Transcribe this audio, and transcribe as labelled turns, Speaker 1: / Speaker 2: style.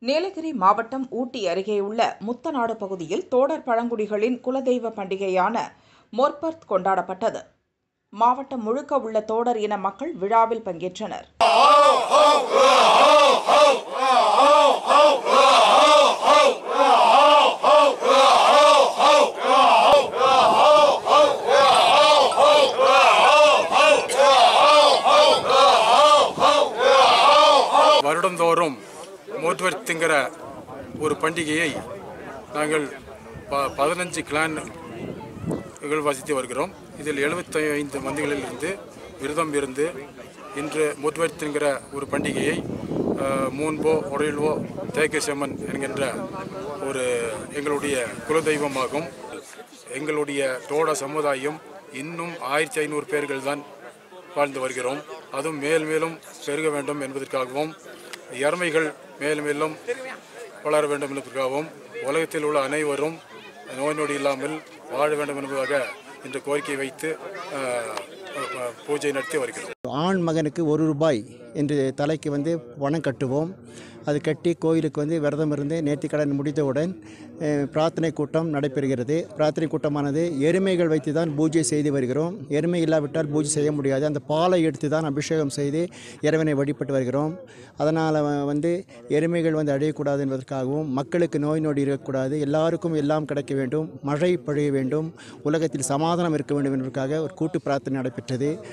Speaker 1: நீலகிரி மாவட்டம் ஊட்டி அருகேயுள்ள முத்தநாடு பகுதியில் தோடர் பழங்குடிகளின் குலதெய்வ பண்டிகையான மொர்பர்த் கொண்டாடப்பட்டது மாவட்டம் முழுக்க உள்ள தோடர் இன மக்கள் விழாவில் பங்கேற்றனர்
Speaker 2: வருடந்தோறும் மோட்வர்த்துங்கிற ஒரு பண்டிகையை நாங்கள் ப பதினஞ்சு கிளான்கள் வசித்து வருகிறோம் இதில் 75 ஐந்து மந்திகளிலிருந்து விரதம் இருந்து இன்று மோட்வர்த்துங்கிற ஒரு பண்டிகையை அஹ், மூன்போ ஒடையல்வோ தேக்கசம்மன் என்கின்ற ஒரு எங்களுடைய குலதெய்வமாகும் எங்களுடைய தோட சமுதாயம் இன்னும் ஆயிரத்தி ஐநூறு பேர்கள் தான் வாழ்ந்து வருகிறோம் அதுவும் மேல் மேலும் பெருக வேண்டும் என்பதற்காகவும் இறமைகள் மேலும் மேலும் வளர வேண்டும் என்பதற்காகவும் உலகத்தில் உள்ள அனைவரும் நோய் நொடி இல்லாமல் வாழ வேண்டும் என்பதாக இந்த கோரிக்கை வைத்து அஹ், அஹ், பூஜை நடத்தி வருகிறோம்
Speaker 3: ஆண் மகனுக்கு ஒரு ரூபாய் என்று தலைக்கு வந்து பணம் கட்டுவோம் அது கட்டி கோயிலுக்கு வந்து விரதம் இருந்து நேர்த்திக்கடன் முடித்தவுடன் அஹ், பிரார்த்தனை கூட்டம் நடைபெறுகிறது பிரார்த்தனை கூட்டமானது எருமைகள் வைத்து தான் பூஜை செய்து வருகிறோம் எருமை இல்லாவிட்டால் பூஜை செய்ய முடியாது அந்த பாலை எடுத்து தான் அபிஷேகம் செய்து இறைவனை வழிபட்டு வருகிறோம் அதனால் வந்து எருமைகள் வந்து அழியக்கூடாது என்பதற்காகவும் மக்களுக்கு நோய் நொடி இருக்கக்கூடாது எல்லாருக்கும் எல்லாம் கிடைக்க வேண்டும் மழை பொழிய வேண்டும் உலகத்தில் சமாதானம் இருக்க வேண்டும் என்பதற்காக ஒரு கூட்டு பிரார்த்தனை நடைபெற்றது